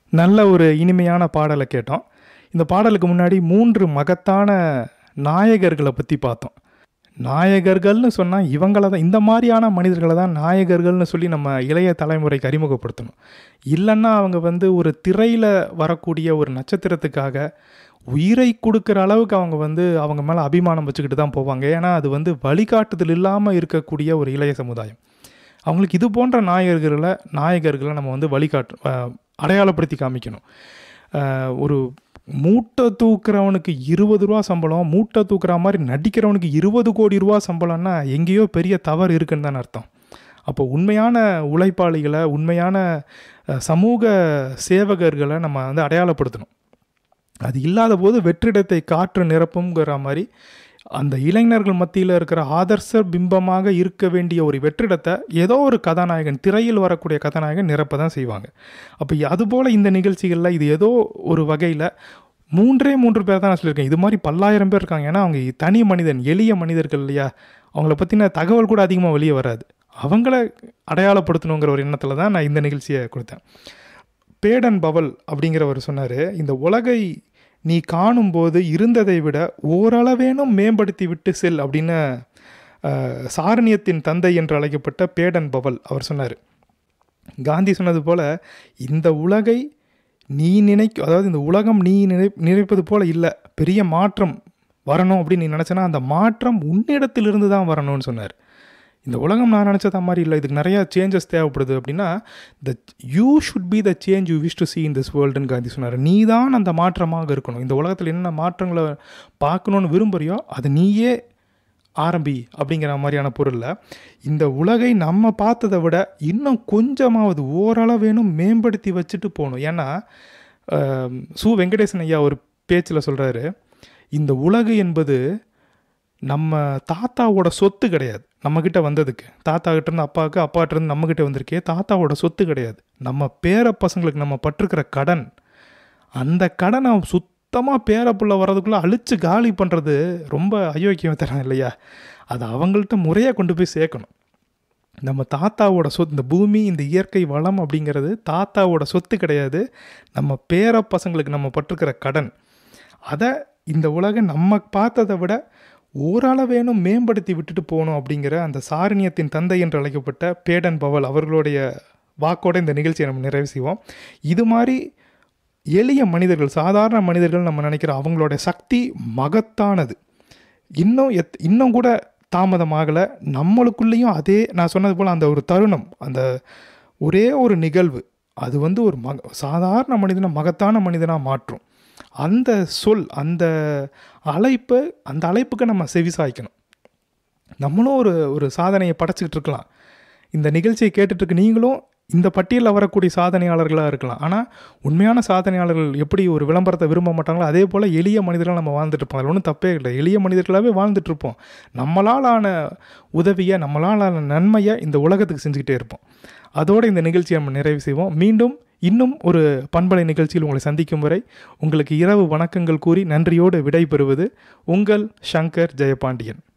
நல்ல ஒரு இனிமையான பாடலை கேட்டோம் இந்த பாடலுக்கு முன்னாடி மூன்று மகத்தான நாயகர்களை பற்றி பார்த்தோம் நாயகர்கள்னு சொன்னால் இவங்கள தான் இந்த மாதிரியான மனிதர்களை தான் நாயகர்கள்னு சொல்லி நம்ம இளைய தலைமுறைக்கு அறிமுகப்படுத்தணும் இல்லைன்னா அவங்க வந்து ஒரு திரையில் வரக்கூடிய ஒரு நட்சத்திரத்துக்காக உயிரை கொடுக்குற அளவுக்கு அவங்க வந்து அவங்க மேலே அபிமானம் வச்சுக்கிட்டு தான் போவாங்க ஏன்னா அது வந்து வழிகாட்டுதல் இல்லாமல் இருக்கக்கூடிய ஒரு இளைய சமுதாயம் அவங்களுக்கு இது போன்ற நாயகர்களை நாயகர்களை நம்ம வந்து வழிகாட்டு அஹ், அடையாளப்படுத்தி காமிக்கணும் அஹ், ஒரு மூட்டை தூக்குறவனுக்கு இருபது ரூபா சம்பளம் மூட்டை தூக்குற மாதிரி நடிக்கிறவனுக்கு இருபது கோடி ரூபா சம்பளம்னா எங்கேயோ பெரிய தவறு இருக்குன்னு தான் அர்த்தம் அப்போ உண்மையான உழைப்பாளிகளை உண்மையான அஹ், சமூக சேவகர்களை நம்ம வந்து அடையாளப்படுத்தணும் அது இல்லாத போது வெற்றிடத்தை காற்று நிரப்புங்கிற மாதிரி அந்த இளைஞர்கள் மத்தியில் இருக்கிற ஆதர்ச பிம்பமாக இருக்க வேண்டிய ஒரு வெற்றிடத்தை ஏதோ ஒரு கதாநாயகன் திரையில் வரக்கூடிய கதாநாயகன் நிரப்ப தான் செய்வாங்க அப்போ அதுபோல் இந்த நிகழ்ச்சிகளில் இது ஏதோ ஒரு வகையில் மூன்றே மூன்று பேர் தான் நான் சொல்லியிருக்கேன் இது மாதிரி பல்லாயிரம் பேர் இருக்காங்க ஏன்னா அவங்க தனி மனிதன் எளிய மனிதர்கள் இல்லையா அவங்கள பற்றின தகவல் கூட அதிகமாக வெளியே வராது அவங்கள அடையாளப்படுத்தணுங்கிற ஒரு எண்ணத்தில் தான் நான் இந்த நிகழ்ச்சியை கொடுத்தேன் பேடன் பவல் அப்படிங்கிறவர் சொன்னார் இந்த உலகை நீ காணும்போது இருந்ததை விட ஓரளவேனும் மேம்படுத்தி விட்டு செல் அப்படின்னு அஹ், சாரணியத்தின் தந்தை என்று அழைக்கப்பட்ட பேடன் பவல் அவர் சொன்னார் காந்தி சொன்னது போல இந்த உலகை நீ நினைக்க அதாவது இந்த உலகம் நீ நினை நினைப்பது போல இல்லை பெரிய மாற்றம் வரணும் அப்படின்னு நீ நினச்சனா அந்த மாற்றம் உன்னிடத்திலிருந்து தான் வரணும்னு சொன்னார் இந்த உலகம் நான் நினச்சத மாதிரி இல்லை இதுக்கு நிறையா சேஞ்சஸ் தேவைப்படுது அப்படின்னா the you should be the change you wish to see in this வேர்ல்டுன்னு காந்தி சொன்னார் நீ தான் அந்த மாற்றமாக இருக்கணும் இந்த உலகத்தில் என்ன மாற்றங்களை பார்க்கணுன்னு விரும்புறியோ அது நீயே ஆரம்பி அப்படிங்கிற மாதிரியான பொருளில் இந்த உலகை நம்ம பார்த்ததை விட இன்னும் கொஞ்சமாவது ஓரளவேனும் மேம்படுத்தி வச்சுட்டு போகணும் ஏன்னா ஆம், சு வெங்கடேசன் ஐயா ஒரு பேச்சில் சொல்கிறாரு இந்த உலகு என்பது நம்ம தாத்தாவோட சொத்து கிடையாது நம்மக்கிட்ட வந்ததுக்கு தாத்தா கிட்ட இருந்து அப்பாவுக்கு அப்பாட்ட இருந்து நம்மக்கிட்ட வந்திருக்கே தாத்தாவோட சொத்து கிடையாது நம்ம பேர பசங்களுக்கு நம்ம பட்டிருக்கிற கடன் அந்த கடனை சுத்தமாக பேரப்புள்ள வர்றதுக்குள்ளே அழிச்சு காலி பண்ணுறது ரொம்ப அயோக்கியம் தரம் இல்லையா அது அவங்கள்ட்ட முறையாக கொண்டு போய் சேர்க்கணும் நம்ம தாத்தாவோட சொத்து இந்த பூமி இந்த இயற்கை வளம் அப்படிங்கிறது தாத்தாவோட சொத்து கிடையாது நம்ம பேர பசங்களுக்கு நம்ம பட்டிருக்கிற கடன் அதை இந்த உலகம் நம்ம பார்த்ததை விட ஓரளவேனும் மேம்படுத்தி விட்டுட்டு போகணும் அப்படிங்கிற அந்த சாரணியத்தின் தந்தை என்று அழைக்கப்பட்ட பேடன் பவல் அவர்களுடைய வாக்கோட இந்த நிகழ்ச்சியை நம்ம நிறைவு செய்வோம் இது மாதிரி எளிய மனிதர்கள் சாதாரண மனிதர்கள் நம்ம நினைக்கிற அவங்களோட சக்தி மகத்தானது இன்னும் எத் இன்னும் கூட தாமதமாகலை நம்மளுக்குள்ளேயும் அதே நான் சொன்னது போல் அந்த ஒரு தருணம் அந்த ஒரே ஒரு நிகழ்வு அது வந்து ஒரு மக சாதாரண மனிதனை மகத்தான மனிதனாக மாற்றும் அந்த சொல் அந்த அழைப்பு அந்த அழைப்புக்கு நம்ம செவிசாய்க்கணும் நம்மளும் ஒரு ஒரு சாதனையை படைச்சிக்கிட்டு இருக்கலாம் இந்த நிகழ்ச்சியை கேட்டுட்டு இருக்க நீங்களும் இந்த பட்டியலில் வரக்கூடிய சாதனையாளர்களாக இருக்கலாம் ஆனால் உண்மையான சாதனையாளர்கள் எப்படி ஒரு விளம்பரத்தை விரும்ப மாட்டாங்களோ அதே போல் எளிய மனிதர்கள் நம்ம வாழ்ந்துட்டு இருப்போம் அதில் ஒன்றும் தப்பே இல்லை எளிய மனிதர்களாகவே வாழ்ந்துட்டு இருப்போம் நம்மளால் ஆன உதவியை நம்மளால் ஆன நன்மையை இந்த உலகத்துக்கு செஞ்சுக்கிட்டே இருப்போம் அதோடு இந்த நிகழ்ச்சியை நம்ம நிறைவு செய்வோம் மீண்டும் இன்னும் ஒரு பண்பலை நிகழ்ச்சியில் உங்களை சந்திக்கும் வரை உங்களுக்கு இரவு வணக்கங்கள் கூறி நன்றியோடு விடை பெறுவது உங்கள் சங்கர் ஜெயபாண்டியன்